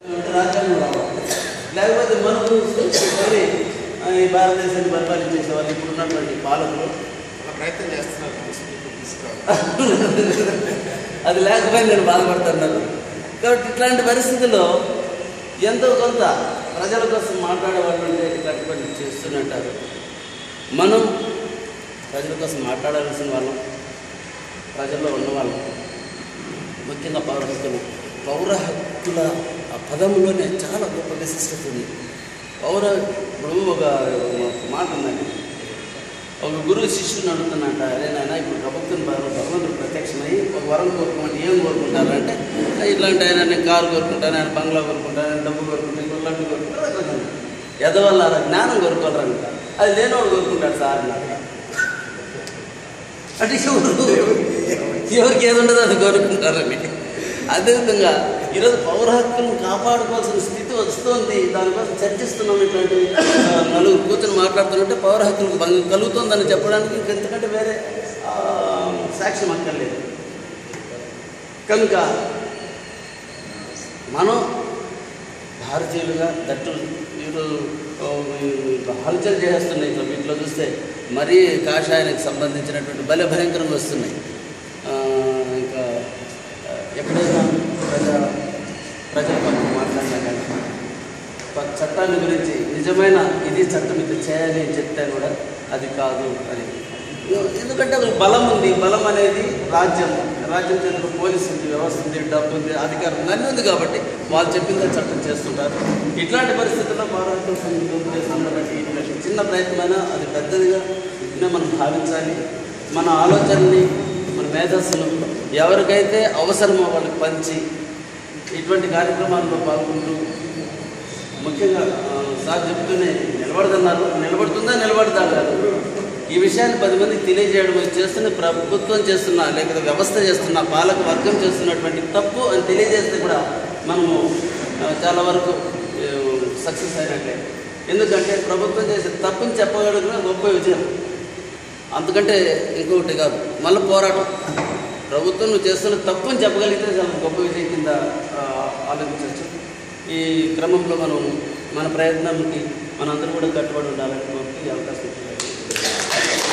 రాజ్యాంగం రావాలి లేకపోతే మనకు మరి ఆ, ఈ భారతదేశాన్ని పరిపాలించేసే వాళ్ళు ఇప్పుడు ఉన్నటువంటి పాలకులు అలా ప్రయత్నం చేస్తున్నారు మున్సిపల్ తీసుకురావాలి అది లేకపోయి నేను బాధపడుతున్నాను కాబట్టి ఇట్లాంటి పరిస్థితుల్లో ఎంతో కొంత ప్రజల కోసం మాట్లాడే వాళ్ళు ఉంటే ఇట్లాంటి పని చేస్తున్నట్టారు మనం ప్రజల కోసం మాట్లాడాల్సిన వాళ్ళం ప్రజల్లో ఉన్నవాళ్ళం ముఖ్యంగా పౌర హక్కులు పౌర హక్కుల ఆ పదంలోనే చాలా గొప్ప విశిష్టత ఉంది పౌర ఇప్పుడు ఒక ఒక మాట ఉందండి ఒక గురువు శిష్యుని అడుగుతున్నట్ట అరే నాయన ఇప్పుడు ప్రభుత్వం భగ- భగవంతుడు ప్రత్యక్షమై ఒక వరం కోరుకోమని ఏం కోరుకుంటారంటే "ఆ, ఇట్లాంటి ఆయన నేను కారు కోరుకుంటాను ఆయన బంగ్లా కోరుకుంటాను ఆయన డబ్బు కోరుకుంటాను ఇట్లాంటివి కోరుకుంటారు ఎదవల్ల జ్ఞానం కోరుకోవాలంట అది లేనివాడు కోరుకుంటాడు సార్ నాకు అంటే ఎవరు ఎవరికి ఏది ఉండదో అది కోరుకుంటారని అదేవిధంగా ఈరోజు పౌర హక్కులను కాపాడుకోవాల్సిన స్థితి వస్తుంది దానికోసం చర్చిస్తున్నాం ఇట్లాంటి ఆ, నలుగురు కూర్చొని మాట్లాడుతుంటే పౌర హక్కులకు భంగం కలుగుతుందని చెప్పడానికి ఇంకెంతకంటే వేరే ఆ, సాక్ష్యం అక్కర్లేదు కనుక మనం భారతీయులుగా దట్టు ఈరోజు ఆ, ఈ హల్చల్ చేస్తున్నాయి ఇట్లా వీటిలో చూస్తే మరీ కాషాయానికి సంబంధించినటువంటి బల భయంకరంగా వస్తున్నాయి ఆ, ఇంకా ఆ, ఎప్పుడైనా ప్రజా ప్రజల పట్ల మాట్లాడినా కానీ ప- చట్టాన్ని గురించి నిజమైన ఇది చట్టం ఇది చేయాలి అని చెప్తే కూడా అది కాదు అని ఎందుకంటే ఒక బలం ఉంది బలం అనేది రాజ్యం రాజ్యం చేతిలో పోలీసు ఉంది వ్యవస్థ ఉంది డబ్బు ఉంది అధికారం ఉంది అన్నీ ఉంది కాబట్టి వాళ్ళు చెప్పిందే చట్టం చేస్తుంటారు ఇట్లాంటి పరిస్థితుల్లో పౌరత్వ సంఘం చేస్తున్నటువంటి ఇటువంటి చిన్న ప్రయత్నమైనా అది పెద్దదిగా నే మనం భావించాలి మన ఆలోచనని మన మేధస్సును ఎవరికైతే అవసరమో వాళ్ళకి పంచి ఇటువంటి కార్యక్రమాల్లో పాల్గొంటూ ముఖ్యంగా ఆ, సార్ చెప్తూనే నిలబడుతున్నారు నిలబడుతుందా నిలబడతా కాదు ఈ విషయాన్ని పది మందికి తెలియజేయడం ఇది చేస్తున్న ప్రభుత్వం చేస్తున్న లేకపోతే వ్యవస్థ చేస్తున్న పాలక వర్గం చేస్తున్నటువంటి తప్పు అని తెలియజేస్తే కూడా మనము ఆ, చాలా వరకు సక్సెస్ అయినట్లే ఎందుకంటే ప్రభుత్వం చేసే తప్పుని చెప్పగలిగిన గొప్ప విజయం అంతకంటే ఇంకొకటి కాదు మళ్ళీ పోరాటం ప్రభుత్వం నువ్వు చేస్తున్న తప్పుని చెప్పగలిగితే చాలా గొప్ప విజయం కింద ఆ, ఆలోచించవచ్చు ఈ క్రమంలో మనం మన ప్రయత్నంకి మనందరూ కూడా కట్టుబడి ఉండాలని మనకి అవకాశం ఇచ్చారు